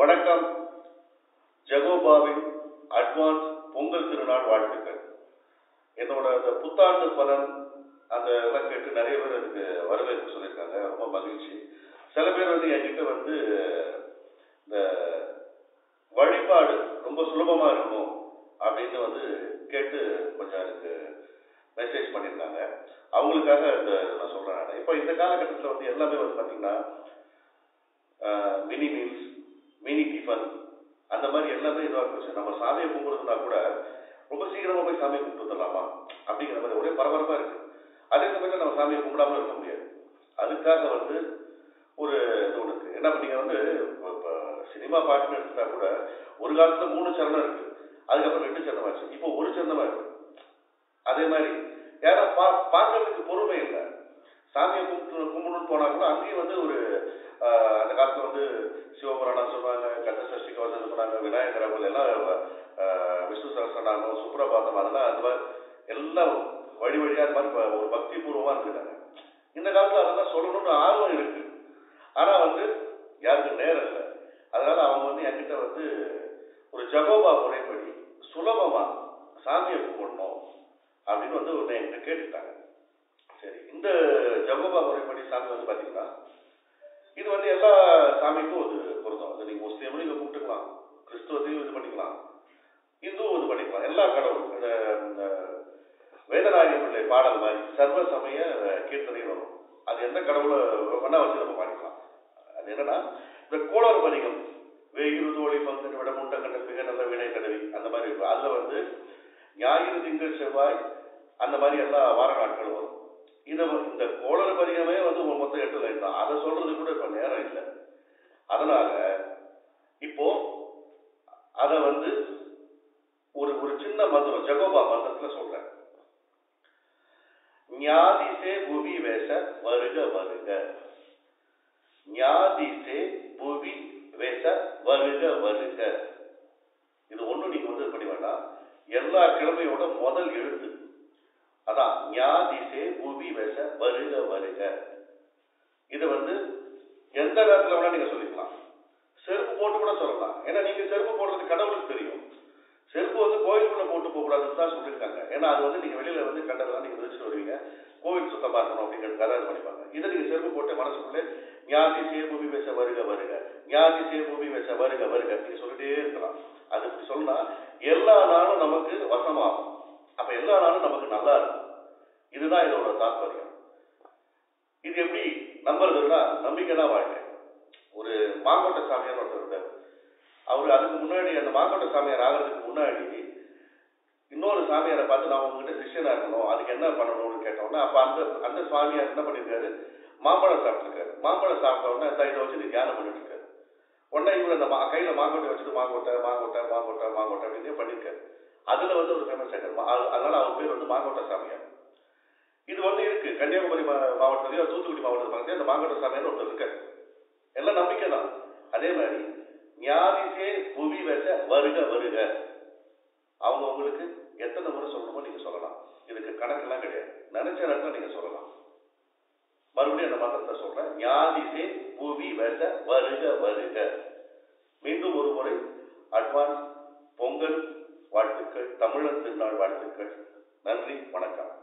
வணக்கம் ஜெகோபாவின் அட்வான்ஸ் பொங்கல் திருநாள் வாழ்த்துக்கள் என்னோட அந்த புத்தாண்டு பலன் அந்த எல்லாம் கேட்டு நிறைய பேர் அதுக்கு வரவேற்பு சொல்லியிருக்காங்க ரொம்ப மகிழ்ச்சி சில பேர் வந்து என்கிட்ட வந்து இந்த வழிபாடு ரொம்ப சுலபமா இருக்கணும் அப்படின்னு வந்து கேட்டு கொஞ்சம் எனக்கு மெசேஜ் பண்ணியிருந்தாங்க அவங்களுக்காக இந்த நான் சொல்றேன் நான் இப்போ இந்த காலகட்டத்தில் வந்து எல்லாமே வந்து பார்த்தீங்கன்னா மினி மீல்ஸ் மினி டிஃபன் அந்த மாதிரி எல்லாமே இதுவாக போச்சு நம்ம சாமியை கும்பிடுறதுனா கூட ரொம்ப சீக்கிரமா போய் சாமியை கும்பிட்டு வந்துடலாமா அப்படிங்கிற மாதிரி ஒரே பரபரப்பா இருக்கு அதே சமயத்தில் நம்ம சாமியை கும்பிடாம இருக்க முடியாது அதுக்காக வந்து ஒரு இது ஒன்று இருக்கு என்ன பண்ணீங்க வந்து இப்போ சினிமா பாட்டுன்னு எடுத்துட்டா கூட ஒரு காலத்துல மூணு சரணம் இருக்கு அதுக்கப்புறம் ரெண்டு சரணம் ஆச்சு இப்போ ஒரு சரணமா இருக்கு அதே மாதிரி யாரா பா பார்க்கறதுக்கு பொறுமை இல்லை சாமியை கும்பிட்டு கும்பிடணும்னு போனா கூட அங்கேயும் வந்து ஒரு ஆஹ், அந்த காலத்துல வந்து சிவபுராணம் சொன்னாங்க கந்த சஷ்டி கவசம் சொன்னாங்க விநாயகர் அவர்கள் எல்லாம் ஆஹ், விஷ்ணு சகஸ்ரநாமம் சுப்ரபாதம் அதெல்லாம் அந்த மாதிரி எல்லாம் வழி வழியா அந்த மாதிரி ப- ஒரு பக்தி பூர்வமா இருந்துட்டாங்க இந்த காலத்துல அதெல்லாம் சொல்லணும்னு ஆர்வம் இருக்கு ஆனா வந்து யாருக்கும் நேரம் இல்லை அதனால அவங்க வந்து என்கிட்ட வந்து ஒரு ஜகோபா முறைப்படி சுலபமா சாமியை கும்பிடணும் அப்படின்னு வந்து ஒன்று என்கிட்ட கேட்டுட்டாங்க சரி இந்த ஜகோபா முறைப்படி சாமி வந்து பாத்தீங்கன்னா இது வந்து எல்லா சாமிக்கும் இது பொருத்தம் அது நீங்க முஸ்லீம்லையும் இதை கும்பிட்டுக்கலாம் கிறிஸ்துவத்தையும் இது பண்ணிக்கலாம் இந்துவும் இது பண்ணிக்கலாம் எல்லா கடவுள் இந்த இந்த வேதநாயக பிள்ளை பாடல் மாதிரி சர்வ சமய கீர்த்தனையும் வரும் அது எந்த கடவுளை வேணா வச்சு நம்ம பாடிக்கலாம் அது என்னன்னா இந்த கோளர் பதிகம் வேயிரு தோழி பங்கு விட முண்டங்கண்ட மிக நல்ல வினை தடவி அந்த மாதிரி இருக்கும் அதுல வந்து ஞாயிறு திங்கள் செவ்வாய் அந்த மாதிரி எல்லா வார நாட்களும் வரும் இதை வந்து- இந்த கோளர் பதிகமே வந்து ஒரு மொத்தம் எட்டு லைன் தான் அதை சொல்றது கூட இப்ப நேரம் இல்லை அதனால இப்போ அதை வந்து ஒரு ஒரு சின்ன மந்திரம் ஜெகோபா மந்திரத்துல சொல்றேன் ஞாதிசே புவி வேஷ வருக வருக ஞாதிசே புவி வேஷ வருக வருக இது ஒண்ணு நீங்க வந்து இது பண்ணி வேண்டாம் எல்லா கிழமையோட முதல் எழுத்து அதான் ஞாதிசே புவி வேஷ வருக வருக இது வந்து எந்த நேரத்துல வேணா நீங்க சொல்லிக்கலாம் செருப்பு போட்டு கூட சொல்லலாம் ஏன்னா நீங்க செருப்பு போடுறது கடவுளுக்கு தெரியும் செருப்பு வந்து கோயிலுக்குள்ள போட்டு போக கூடாதுன்னு தான் சொல்லியிருக்காங்க ஏன்னா அது வந்து நீங்க வெளியில வந்து கண்டதெல்லாம் நீங்க மிதிச்சுட்டு வருவீங்க கோவில் சுத்தமா இருக்கணும் அப்படிங்கிறதுக்காக அது பண்ணிப்பாங்க இதை நீங்க செருப்பு போட்டு மனசுக்குள்ளே ஞாதி சே பூமி பேச வருக வருக ஞாதி சே பூமி பேச வருக வருக நீங்க சொல்லிட்டே இருக்கலாம் அது இப்படி சொன்னா எல்லா நாளும் நமக்கு வசமாகும் அப்ப எல்லா நாளும் நமக்கு நல்லா இருக்கும் இதுதான் இதோட தாற்பயம் இது எப்படி நம்புறதுன்னா நம்பிக்கை தான் வாழ்க்கை ஒரு மாங்கோட்டை சாமியார் ஒருத்தர் இருந்தார் அவர் அதுக்கு முன்னாடி அந்த மாங்கோட்டை சாமியார் ஆகிறதுக்கு முன்னாடி இன்னொரு சாமியாரை பார்த்து நான் உங்ககிட்ட சிஷ்யனா இருக்கணும் அதுக்கு என்ன பண்ணணும்னு கேட்டோம்னா அப்ப அந்த அந்த சுவாமியார் என்ன பண்ணிருக்காரு மாம்பழம் சாப்பிட்டுருக்காரு மாம்பழம் சாப்பிட்ட உடனே "இந்தா, இதை வச்சு நீ தியானம் பண்ணிட்டு இருக்காரு உடனே இவர் அந்த மா- கையில மாங்கோட்டை வச்சுட்டு மாங்கோட்டை மாங்கோட்டை மாங்கோட்டை மாங்கோட்டை அப்படின்னு பண்ணிருக்காரு அதுல வந்து ஒரு ஃபேமஸ் ஆகிட்டார் மா- அது- அதனால அவர் பேர் வந்து மாங்கோட்டை சாமியார் இது வந்து இருக்கு கன்னியாகுமரி மா- மாவட்டத்திலயோ தூத்துக்குடி மாவட்டத்தில் பக்கத்துல இந்த மாங்கோட்டை சாமியார் ஒருத்தர் இருக்காரு எல்லாம் நம்பிக்கை தான் அதே மாதிரி ஞாதிசே புவி வச்ச வருக வருக அவங்க உங்களுக்கு எத்தனை முறை சொல்லணுமோ நீங்க சொல்லலாம் இதுக்கு கணக்கெல்லாம் கிடையாது நினைச்ச நேரத்துல நீங்க சொல்லலாம் மறுபடியும் அந்த மந்திரத்தை சொல்றேன் ஞாதிசே புவி வச்ச வருக வருக மீண்டும் ஒரு முறை அட்வான்ஸ் பொங்கல் வாழ்த்துக்கள் தமிழர் திருநாள் வாழ்த்துக்கள் நன்றி வணக்கம்